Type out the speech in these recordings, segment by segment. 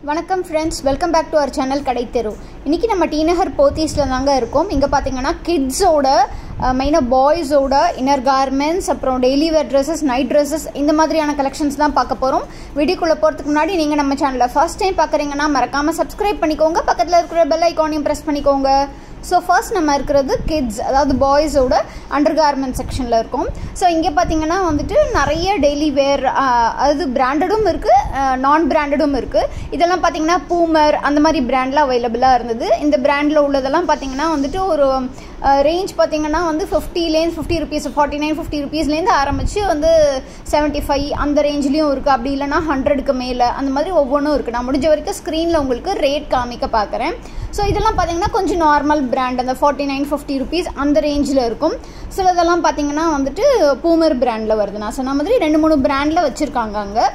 வணக்கம் friends welcome back to our channel கடை தெரு இன்றைக்கி நம்ம டீநகர் போத்தீஸில் தாங்க இருக்கோம் இங்கே பார்த்தீங்கன்னா கிட்ஸோட மெயினாக பாய்ஸோட இன்னர் கார்மெண்ட்ஸ் அப்புறம் daily wear dresses night dresses இந்த மாதிரியான கலெக்ஷன்ஸ் தான் பார்க்க போகிறோம் வீடியோக்குள்ளே போகிறதுக்கு முன்னாடி நீங்கள் நம்ம சேனலை ஃபர்ஸ்ட் டைம் பார்க்குறீங்கன்னா மறக்காமல் சப்ஸ்கிரைப் பண்ணிக்கோங்க பக்கத்தில் இருக்கிற பெல் ஐக்கானையும் ப்ரெஸ் பண்ணிக்கோங்க ஸோ ஃபர்ஸ்ட் நம்ம இருக்கிறது கிட்ஸ் அதாவது பாய்ஸோட அண்டர் கார்மெண்ட் செக்ஷனில் இருக்கும் ஸோ இங்கே பார்த்தீங்கன்னா வந்துட்டு நிறைய டெய்லி வேர் அது பிராண்டடும் இருக்குது நான் பிராண்டடும் இருக்குது இதெல்லாம் பார்த்தீங்கன்னா பூமர் அந்த மாதிரி பிராண்டில் அவைலபிளாக இருந்தது இந்த பிராண்டில் உள்ளதெல்லாம் பார்த்தீங்கன்னா வந்துட்டு ஒரு ரேஞ்ச் பார்த்தீங்கன்னா வந்து ஃபிஃப்டிலேருந்து fifty rupees forty nine fifty ருபீஸ்லேருந்து ஆரம்பித்து வந்து செவன்ட்டி ஃபைவ் அந்த ரேஞ்ச்லேயும் இருக்குது அப்படி இல்லைனா ஹண்ட்ரடுக்கு மேலே அந்த மாதிரி ஒவ்வொன்றும் இருக்குது நான் முடிஞ்ச வரைக்கும் ஸ்க்ரீனில் உங்களுக்கு ரேட் காமிக்க பார்க்குறேன் ஸோ இதெல்லாம் பார்த்தீங்கன்னா கொஞ்சம் நார்மல் பிராண்ட் அந்த ஃபார்ட்டி நைன் ஃபிஃப்டி ருபீஸ் அந்த ரேஞ்சில் இருக்கும் சிலதெல்லாம் பார்த்தீங்கன்னா வந்துட்டு பூமர் பிராண்டில் வருது நான் சொன்ன மாதிரி ரெண்டு மூணு பிராண்டில் வச்சுருக்காங்க அங்கே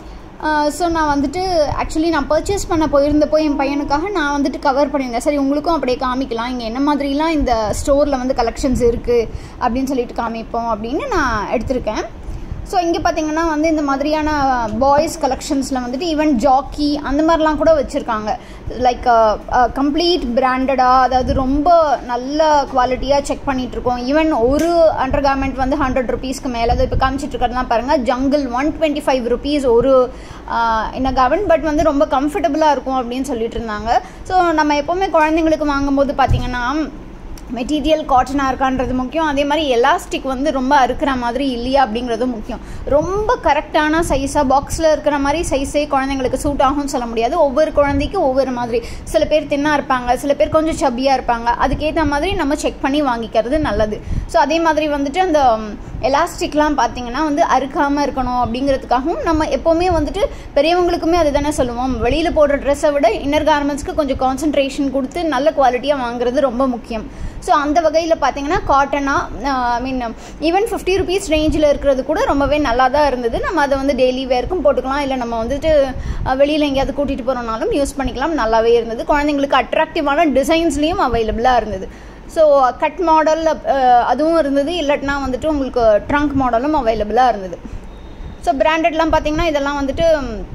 ஸோ நான் வந்துட்டு ஆக்சுவலி நான் பர்ச்சேஸ் பண்ண போயிருந்தப்போ என் பையனுக்காக நான் வந்துட்டு கவர் பண்ணியிருந்தேன் சரி உங்களுக்கும் அப்படியே காமிக்கலாம் இங்கே என்ன மாதிரிலாம் இந்த ஸ்டோரில் வந்து கலெக்ஷன்ஸ் இருக்குது அப்படின்னு சொல்லிட்டு காமிப்போம் அப்படின்னு நான் எடுத்திருக்கேன் ஸோ இங்கே பார்த்தீங்கன்னா வந்து இந்த மாதிரியான பாய்ஸ் கலெக்ஷன்ஸில் வந்துட்டு ஈவன் ஜாக்கி அந்த மாதிரிலாம் கூட வச்சுருக்காங்க லைக் கம்ப்ளீட் பிராண்டடாக அதாவது ரொம்ப நல்ல குவாலிட்டியாக செக் பண்ணிகிட்ருக்கோம் ஈவன் ஒரு அண்டர் கார்மெண்ட் வந்து ஹண்ட்ரட் ருபீஸ்க்கு மேலே அது இப்போ காமிச்சிட்டு இருக்கிறதுலாம் பாருங்கள் jungle one twenty five rupees ஒரு என்ன கவர்ன் பட் வந்து ரொம்ப கம்ஃபர்டபுளாக இருக்கும் அப்படின்னு சொல்லிட்டு இருந்தாங்க ஸோ நம்ம எப்போவுமே குழந்தைங்களுக்கு வாங்கும்போது பார்த்தீங்கன்னா மெட்டீரியல் காட்டனாக இருக்கான்றது முக்கியம் அதே மாதிரி எலாஸ்டிக் வந்து ரொம்ப அறுக்கிற மாதிரி இல்லையா அப்படிங்கிறதும் முக்கியம் ரொம்ப கரெக்டான சைஸாக பாக்ஸில் இருக்கிற மாதிரி சைஸே குழந்தைங்களுக்கு சூட் ஆகும்னு சொல்ல முடியாது ஒவ்வொரு குழந்தைக்கும் ஒவ்வொரு மாதிரி சில பேர் தின்னாக இருப்பாங்க சில பேர் கொஞ்சம் சப்பியாக இருப்பாங்க அதுக்கேற்ற மாதிரி நம்ம செக் பண்ணி வாங்கிக்கிறது நல்லது ஸோ அதே மாதிரி வந்துட்டு அந்த எலாஸ்டிக்லாம் பார்த்தீங்கன்னா வந்து அறுக்காமல் இருக்கணும் அப்படிங்கிறதுக்காகவும் நம்ம எப்போவுமே வந்துட்டு பெரியவங்களுக்குமே அது தானே சொல்லுவோம் வெளியில் போடுற ட்ரெஸ்ஸை விட இன்னர் கார்மெண்ட்ஸ்க்கு கொஞ்சம் கான்சன்ட்ரேஷன் கொடுத்து நல்ல குவாலிட்டியாக வாங்குறது ரொம்ப முக்கியம் ஸோ அந்த வகையில் பார்த்தீங்கன்னா காட்டனாக I mean even fifty rupees ரேஞ்சில் இருக்கிறது கூட ரொம்பவே நல்லா தான் இருந்தது நம்ம அதை வந்து டெய்லி வேர்க்கும் போட்டுக்கலாம் இல்லை நம்ம வந்துட்டு வெளியில் எங்கேயாவது கூட்டிகிட்டு போகிறோம்னாலும் யூஸ் பண்ணிக்கலாம் நல்லாவே இருந்தது குழந்தைங்களுக்கு அட்ராக்டிவான டிசைன்ஸ்லேயும் அவைலபிளாக இருந்தது ஸோ கட் மாடல் அதுவும் இருந்தது இல்லாட்டினா வந்துட்டு உங்களுக்கு ட்ரங்க் மாடலும் அவைலபிளாக இருந்தது ஸோ பிராண்டட்லாம் பார்த்தீங்கன்னா இதெல்லாம் வந்துட்டு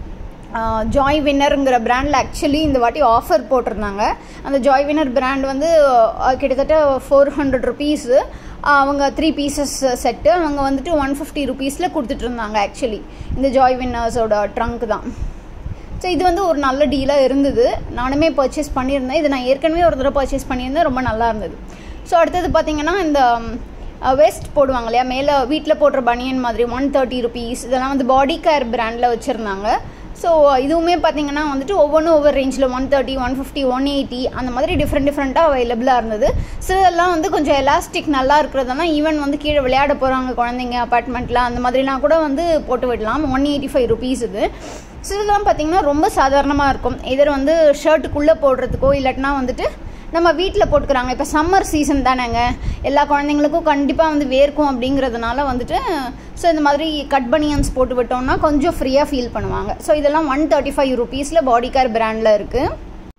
ஜாய் வின்னருங்கிற பிராண்டில் ஆக்சுவலி இந்த வாட்டி ஆஃபர் போட்டிருந்தாங்க அந்த ஜாய் வின்னர் பிராண்ட் வந்து கிட்டத்தட்ட ஃபோர் ஹண்ட்ரட் ருபீஸு அவங்க த்ரீ பீசஸ் செட்டு அவங்க வந்துட்டு ஒன் ஃபிஃப்டி ருபீஸில் கொடுத்துட்டு இருந்தாங்க ஆக்சுவலி இந்த ஜாய் வின்னர்ஸோட ட்ரங்க் தான் ஸோ இது வந்து ஒரு நல்ல டீலாக இருந்தது நானுமே பர்ச்சேஸ் பண்ணியிருந்தேன் இது நான் ஏற்கனவே ஒரு தடவை பர்ச்சேஸ் பண்ணியிருந்தேன் ரொம்ப நல்லா இருந்தது ஸோ அடுத்தது பார்த்திங்கன்னா இந்த வெஸ்ட் போடுவாங்க இல்லையா மேலே வீட்டில் போடுற பனியன் மாதிரி ஒன் தேர்ட்டி ருபீஸ் இதெல்லாம் வந்து பாடி கேர் பிராண்டில் வச்சுருந்தாங்க ஸோ இதுவுமே பார்த்தீங்கன்னா வந்துட்டு ஒவ்வொன்றும் ஒவ்வொரு ரேஞ்சில் one thirty one fifty one eighty அந்த மாதிரி டிஃப்ரெண்ட் டிஃப்ரெண்ட்டாக அவைலபிளாக இருந்தது சிலதெல்லாம் வந்து கொஞ்சம் எலாஸ்டிக் நல்லா இருக்கிறதெல்லாம் ஈவன் வந்து கீழே விளையாட போகிறாங்க குழந்தைங்க அப்பார்ட்மெண்ட்டில் அந்த மாதிரிலாம் கூட வந்து போட்டு விடலாம் ஒன் எயிட்டி ஃபைவ் ருபீஸ் இது சிலதெல்லாம் பார்த்தீங்கன்னா ரொம்ப சாதாரணமாக இருக்கும் எதிர் வந்து ஷர்ட்டுக்குள்ளே போடுறதுக்கோ இல்லாட்டினா வந்துட்டு நம்ம வீட்டில் போட்டுக்கிறாங்க இப்போ சம்மர் சீசன் தானேங்க எல்லா குழந்தைங்களுக்கும் கண்டிப்பாக வந்து வேர்க்கும் அப்படிங்கிறதுனால வந்துட்டு ஸோ இந்த மாதிரி கட் பனியன்ஸ் போட்டு விட்டோம்னா கொஞ்சம் ஃப்ரீயாக ஃபீல் பண்ணுவாங்க ஸோ இதெல்லாம் ஒன் தேர்ட்டி ஃபைவ் ருபீஸில் பாடி கேர் பிராண்டில் இருக்குது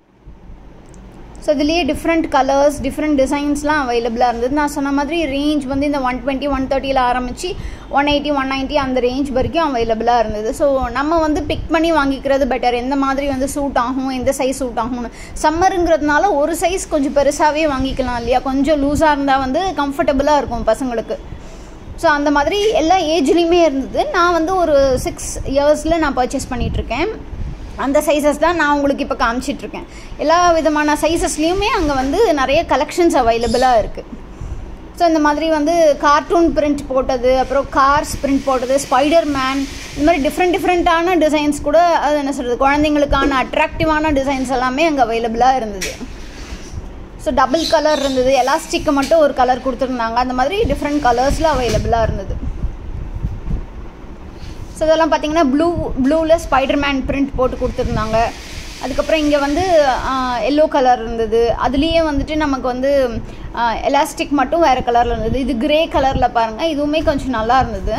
ஸோ இதுலேயே டிஃப்ரெண்ட் கலர்ஸ் டிஃப்ரெண்ட் டிசைன்ஸ்லாம் அவைலபிளாக இருந்தது நான் சொன்ன மாதிரி ரேஞ்ச் வந்து இந்த ஒன் டுவெண்ட்டி ஒன் தேர்ட்டியில் ஆரம்பித்து ஒன் எயிட்டி ஒன் நைன்ட்டி அந்த ரேஞ்ச் வரைக்கும் அவைலபிளாக இருந்தது ஸோ நம்ம வந்து பிக் பண்ணி வாங்கிக்கிறது பெட்டர் எந்த மாதிரி வந்து சூட் ஆகும் எந்த சைஸ் சூட் ஆகும்னு சம்மருங்கிறதுனால ஒரு சைஸ் கொஞ்சம் பெருசாகவே வாங்கிக்கலாம் இல்லையா கொஞ்சம் லூஸாக இருந்தால் வந்து கம்ஃபர்டபுளாக இருக்கும் பசங்களுக்கு ஸோ அந்த மாதிரி எல்லா ஏஜ்லேயுமே இருந்தது நான் வந்து ஒரு சிக்ஸ் இயர்ஸில் நான் பர்ச்சேஸ் பண்ணிகிட்ருக்கேன் அந்த சைஸஸ் தான் நான் உங்களுக்கு இப்போ காமிச்சிட்ருக்கேன் எல்லா விதமான சைஸஸ்லேயுமே அங்கே வந்து நிறைய கலெக்ஷன்ஸ் அவைலபிளாக இருக்குது ஸோ இந்த மாதிரி வந்து கார்ட்டூன் பிரிண்ட் போட்டது அப்புறம் கார்ஸ் பிரிண்ட் போட்டது ஸ்பைடர் மேன் இந்த மாதிரி டிஃப்ரெண்ட் டிஃப்ரெண்ட்டான டிசைன்ஸ் கூட அது என்ன சொல்கிறது குழந்தைங்களுக்கான அட்ராக்டிவான டிசைன்ஸ் எல்லாமே அங்கே அவைலபிளாக இருந்தது ஸோ டபுள் கலர் இருந்தது எலாஸ்டிக்கு மட்டும் ஒரு கலர் கொடுத்துருந்தாங்க அந்த மாதிரி டிஃப்ரெண்ட் கலர்ஸில் அவைலபிளாக இருந்தது ஸோ இதெல்லாம் பார்த்தீங்கன்னா ப்ளூ ப்ளூவில் ஸ்பைடர்மேன் பிரிண்ட் போட்டு கொடுத்துருந்தாங்க அதுக்கப்புறம் இங்கே வந்து எல்லோ கலர் இருந்தது அதுலேயே வந்துட்டு நமக்கு வந்து எலாஸ்டிக் மட்டும் வேறு கலரில் இருந்தது இது கிரே கலரில் பாருங்கள் இதுவுமே கொஞ்சம் நல்லா இருந்தது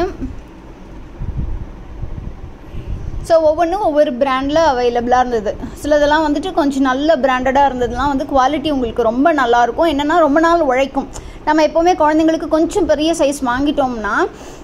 ஸோ ஒவ்வொன்றும் ஒவ்வொரு பிராண்டில் அவைலபிளாக இருந்தது சிலதெல்லாம் வந்துட்டு கொஞ்சம் நல்ல பிராண்டடாக இருந்ததுலாம் வந்து குவாலிட்டி உங்களுக்கு ரொம்ப நல்லாயிருக்கும் என்னென்னா ரொம்ப நாள் உழைக்கும் நம்ம எப்போவுமே குழந்தைங்களுக்கு கொஞ்சம் பெரிய சைஸ் வாங்கிட்டோம்னா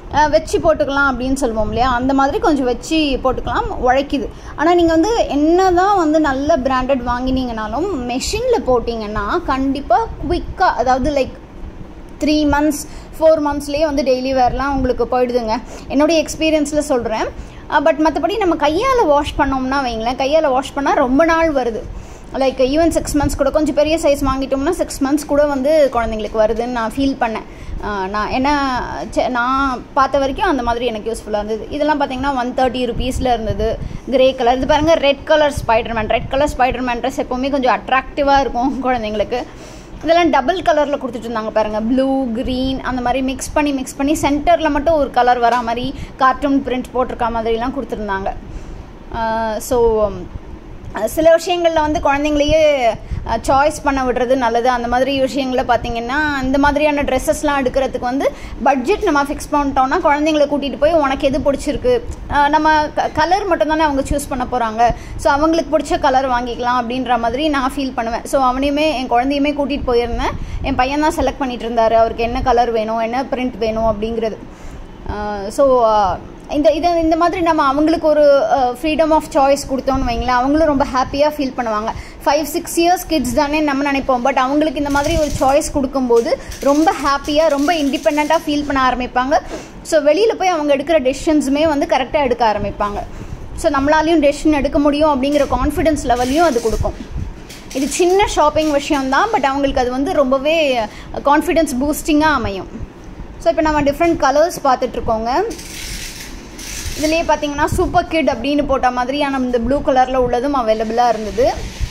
அஹ், வச்சு போட்டுக்கலாம் அப்படின்னு சொல்லுவோம் இல்லையா அந்த மாதிரி கொஞ்சம் வச்சு போட்டுக்கலாம் உழைக்குது ஆனால் நீங்கள் வந்து என்ன தான் வந்து நல்ல பிராண்டட் வாங்கினீங்கனாலும் மெஷினில் போட்டிங்கன்னா கண்டிப்பாக குவிக்காக அதாவது லைக் த்ரீ மந்த்ஸ் ஃபோர் மந்த்ஸ்லேயே வந்து டெய்லி வேர்லாம் உங்களுக்கு போயிடுதுங்க என்னுடைய எக்ஸ்பீரியன்ஸில் சொல்கிறேன் பட் மற்றபடி நம்ம கையால் வாஷ் பண்ணோம்னா வைங்களேன் கையால் வாஷ் பண்ணால் ரொம்ப நாள் வருது லைக் ஈவன் சிக்ஸ் மந்த்ஸ் கூட கொஞ்சம் பெரிய சைஸ் வாங்கிட்டோம்னா சிக்ஸ் மந்த்ஸ் கூட வந்து குழந்தைங்களுக்கு வருதுன்னு நான் ஃபீல் பண்ணேன் ஆஹ் நான் என்ன சே- நான் பார்த்த வரைக்கும் அந்த மாதிரி எனக்கு யூஸ்ஃபுல்லாக இருந்தது இதெல்லாம் பார்த்தீங்கன்னா ஒன் தேர்ட்டி ருபீஸில் இருந்தது கிரே கலர் இது பாருங்கள் red colour spiderman red colour spiderman dress எப்போவுமே கொஞ்சம் அட்ராக்டிவாக இருக்கும் குழந்தைங்களுக்கு இதெல்லாம் டபுள் கலரில் கொடுத்துட்டு இருந்தாங்க பாருங்கள் ப்ளூ க்ரீன் அந்த மாதிரி மிக்ஸ் பண்ணி மிக்ஸ் பண்ணி சென்டரில் மட்டும் ஒரு கலர் வரா மாதிரி கார்ட்டூன் பிரிண்ட் போட்டிருக்க மாதிரிலாம் கொடுத்துருந்தாங்க ஸோ சில விஷயங்களில் வந்து குழந்தைங்களையே சாய்ஸ் பண்ண விடுறது நல்லது அந்த மாதிரி விஷயங்களில் பார்த்தீங்கன்னா இந்த மாதிரியான ட்ரெஸ்ஸஸ்லாம் எடுக்கிறதுக்கு வந்து பட்ஜெட் நம்ம ஃபிக்ஸ் பண்ணிட்டோம்னா குழந்தைங்களை கூட்டிகிட்டு போய் உனக்கு எது பிடிச்சிருக்கு அஹ் நம்ம கலர் மட்டும் தானே அவங்க சூஸ் பண்ண போகிறாங்க ஸோ அவங்களுக்கு பிடிச்ச கலர் வாங்கிக்கலாம் அப்படின்ற மாதிரி நான் ஃபீல் பண்ணுவேன் ஸோ அவனையுமே என் குழந்தையுமே கூட்டிகிட்டு போயிருந்தேன் என் பையன் தான் செலக்ட் பண்ணிட்டு இருந்தார் அவருக்கு என்ன கலர் வேணும் என்ன பிரிண்ட் வேணும் அப்படிங்கிறது ஸோ இந்த இதை இந்த மாதிரி நம்ம அவங்களுக்கு ஒரு ஃப்ரீடம் ஆஃப் சாய்ஸ் கொடுத்தோம்னு வைங்களேன் அவங்களும் ரொம்ப ஹாப்பியாக ஃபீல் பண்ணுவாங்க ஃபைவ் சிக்ஸ் இயர்ஸ் கிட்ஸ் தானே நம்ம நினைப்போம் பட் அவங்களுக்கு இந்த மாதிரி ஒரு சாய்ஸ் கொடுக்கும்போது ரொம்ப ஹாப்பியாக ரொம்ப இண்டிபெண்ட்டாக ஃபீல் பண்ண ஆரம்பிப்பாங்க ஸோ வெளியில் போய் அவங்க எடுக்கிற டெசிஷன்ஸுமே வந்து கரெக்டாக எடுக்க ஆரம்பிப்பாங்க ஸோ நம்மளாலையும் டெசிஷன் எடுக்க முடியும் அப்படிங்கிற கான்ஃபிடென்ஸ் லெவலையும் அது கொடுக்கும் இது சின்ன ஷாப்பிங் விஷயம்தான் பட் அவங்களுக்கு அது வந்து ரொம்பவே கான்ஃபிடென்ஸ் பூஸ்டிங்காக அமையும் ஸோ இப்போ நம்ம டிஃப்ரெண்ட் கலர்ஸ் பார்த்துட்ருக்கோங்க இதுலேயே பார்த்தீங்கன்னா சூப்பர் கிட் அப்படின்னு போட்ட மாதிரியான இந்த ப்ளூ கலரில் உள்ளதும் அவைலபிளாக இருந்தது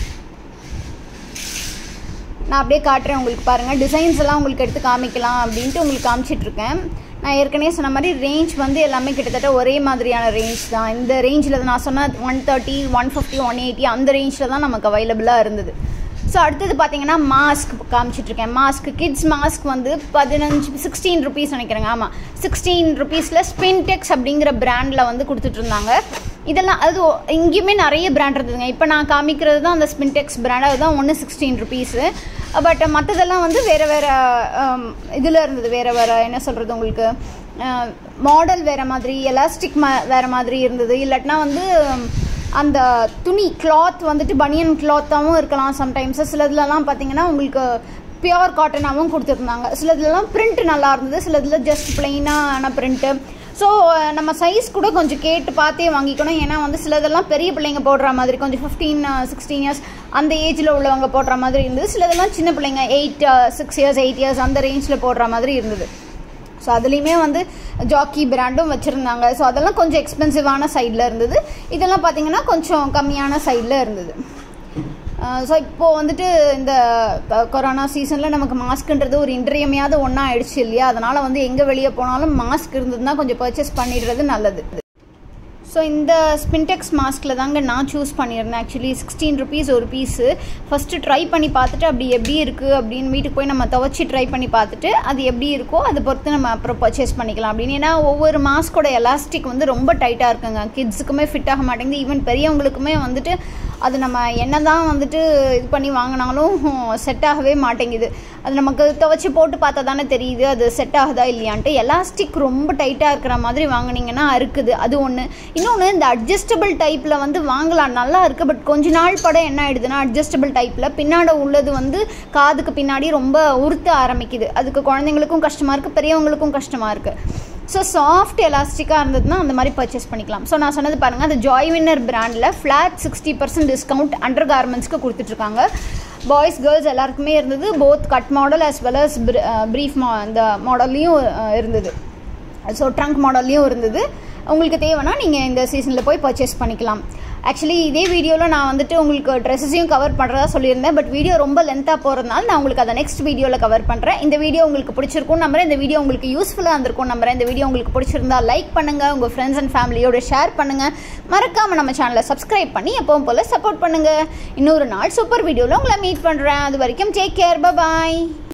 நான் அப்படியே காட்டுறேன் உங்களுக்கு பாருங்கள் டிசைன்ஸ் எல்லாம் உங்களுக்கு எடுத்து காமிக்கலாம் அப்படின்ட்டு உங்களுக்கு காமிச்சிட்ருக்கேன் நான் ஏற்கனவே சொன்ன மாதிரி ரேஞ்ச் வந்து எல்லாமே கிட்டத்தட்ட ஒரே மாதிரியான ரேஞ்ச் தான் இந்த ரேஞ்சில் நான் சொன்ன one thirty one fifty one eighty அந்த ரேஞ்சில் தான் நமக்கு அவைலபிளாக இருந்தது ஸோ அடுத்தது பார்த்தீங்கன்னா மாஸ்க் காமிச்சிட்ருக்கேன் மாஸ்க் கிட்ஸ் மாஸ்க் வந்து பதினஞ்சு சிக்ஸ்டீன் ருபீஸ் நினைக்கிறேங்க ஆமாம் சிக்ஸ்டீன் ருபீஸில் ஸ்பின்டெக்ஸ் அப்படிங்கிற பிராண்டில் வந்து கொடுத்துட்டு இருந்தாங்க இதெல்லாம் அது ஒ- இங்கேயுமே நிறைய பிராண்ட் இருந்ததுங்க இப்போ நான் காமிக்கிறது தான் அந்த ஸ்பின்டெக்ஸ் பிராண்ட் அதுதான் ஒன்று சிக்ஸ்டீன் ருபீஸு பட் மற்றதெல்லாம் வந்து வேறு வேறு இதில் இருந்தது வேறு வேறு என்ன சொல்கிறது உங்களுக்கு மாடல் வேறு மாதிரி எலாஸ்டிக் ம வேறு மாதிரி இருந்தது இல்லாட்டினா வந்து அந்த துணி கிளாத் வந்துட்டு பனியன் கிளாத்தாகவும் இருக்கலாம் சம்டைம்ஸ் சிலதுலலாம் பார்த்தீங்கன்னா உங்களுக்கு பியோர் காட்டனாகவும் கொடுத்துருந்தாங்க சிலதுலலாம் பிரிண்ட் நல்லா இருந்தது சிலதுல ஜஸ்ட் பிளெயினான பிரிண்ட்டு ஸோ நம்ம சைஸ் கூட கொஞ்சம் கேட்டு பார்த்தே வாங்கிக்கணும் ஏன்னா வந்து சிலதெல்லாம் பெரிய பிள்ளைங்க போடுற மாதிரி கொஞ்சம் ஃபிஃப்டீன் சிக்ஸ்டீன் இயர்ஸ் அந்த ஏஜில் உள்ளவங்க போடுற மாதிரி இருந்தது சிலதெல்லாம் சின்ன பிள்ளைங்க eight six years eight years அந்த ரேஞ்சில் போடுற மாதிரி இருந்தது ஸோ அதுலேயுமே வந்து ஜாக்கி பிராண்டும் வச்சுருந்தாங்க ஸோ அதெல்லாம் கொஞ்சம் எக்ஸ்பென்சிவான சைடில் இருந்தது இதெல்லாம் பார்த்தீங்கன்னா கொஞ்சம் கம்மியான சைடில் இருந்தது ஸோ இப்போது வந்துட்டு இந்த க- கொரோனா சீசனில் நமக்கு மாஸ்க்குன்றது ஒரு இன்றியமையாத ஒன்றா ஆயிடுச்சு இல்லையா அதனால் வந்து எங்கே வெளியே போனாலும் மாஸ்க் இருந்ததுன்னா கொஞ்சம் பர்ச்சேஸ் பண்ணிடுறது நல்லது ஸோ இந்த ஸ்பின்டெக்ஸ் மாஸ்கில் தாங்க நான் சூஸ் பண்ணியிருந்தேன் ஆக்சுவலி சிக்ஸ்டீன் ருபீஸ் ஒரு பீஸு ஃபஸ்ட்டு ட்ரை பண்ணி பார்த்துட்டு அப்படி எப்படி இருக்குது அப்படின்னு வீட்டுக்கு போய் நம்ம துவச்சி ட்ரை பண்ணி பார்த்துட்டு அது எப்படி இருக்கோ அதை பொறுத்து நம்ம அப்புறம் பர்ச்சேஸ் பண்ணிக்கலாம் அப்படின்னு ஏன்னா ஒவ்வொரு மாஸ்கோட எலாஸ்டிக் வந்து ரொம்ப டைட்டாக இருக்குங்க கிட்ஸுக்குமே ஃபிட் ஆக மாட்டேங்குது ஈவன் பெரியவங்களுக்குமே வந்துட்டு அது நம்ம என்ன தான் வந்துட்டு இது பண்ணி வாங்கினாலும் செட் ஆகவே மாட்டேங்குது அது நமக்கு துவச்சி போட்டு பார்த்தா தானே தெரியுது அது செட் ஆகுதா இல்லையான்ட்டு எலாஸ்டிக் ரொம்ப டைட்டாக இருக்கிற மாதிரி வாங்குனீங்கன்னா அறுக்குது அது ஒன்று இன்னொன்று இந்த அட்ஜஸ்டபிள் டைப்பில் வந்து வாங்கலாம் நல்லா இருக்குது பட் கொஞ்ச நாள் பட என்ன ஆயிடுதுன்னா அட்ஜஸ்டபிள் டைப்பில் பின்னாடி உள்ளது வந்து காதுக்கு பின்னாடி ரொம்ப உறுத்த ஆரம்பிக்குது அதுக்கு குழந்தைங்களுக்கும் கஷ்டமாக இருக்குது பெரியவங்களுக்கும் கஷ்டமாக இருக்குது ஸோ சாஃப்ட் எலாஸ்டிக்காக இருந்ததுன்னா அந்த மாதிரி பர்ச்சேஸ் பண்ணிக்கலாம் ஸோ நான் சொன்னது பாருங்கள் அந்த ஜாய் வின்னர் பிராண்டில் flat sixty percent discount under கார்மெண்ட்ஸ்க்கு கொடுத்துட்ருக்காங்க பாய்ஸ் கேர்ள்ஸ் எல்லாருக்குமே இருந்தது both cut model as well as brief மா அந்த மாடல்லையும் இருந்தது ஸோ ட்ரங்க் மாடல்லையும் இருந்தது உங்களுக்கு தேவைன்னா நீங்கள் இந்த சீசனில் போய் பர்ச்சேஸ் பண்ணிக்கலாம் ஆக்சுவலி இதே வீடியோவில் நான் வந்துட்டு உங்களுக்கு ட்ரெஸ்ஸஸையும் கவர் பண்ணுறதா சொல்லியிருந்தேன் பட் வீடியோ ரொம்ப லென்த்தாக போகிறதுனால நான் உங்களுக்கு அதை நெக்ஸ்ட் வீடியோவில் கவர் பண்ணுறேன் இந்த வீடியோ உங்களுக்கு பிடிச்சிருக்கும் நம்புறேன் இந்த வீடியோ உங்களுக்கு யூஸ்ஃபுல்லாக இருந்திருக்கும் நம்புறேன் இந்த வீடியோ உங்களுக்கு பிடிச்சிருந்தா லைக் பண்ணுங்கள் உங்கள் ஃப்ரெண்ட்ஸ் அண்ட் ஃபேமிலியோட ஷேர் பண்ணுங்கள் மறக்காமல் நம்ம சேனலை சப்ஸ்கிரைப் பண்ணி எப்பவும் போல் சப்போர்ட் பண்ணுங்கள் இன்னொரு நாள் சூப்பர் வீடியோவில் உங்களை மீட் பண்ணுறேன் அது வரைக்கும் டேக் கேர் பாய்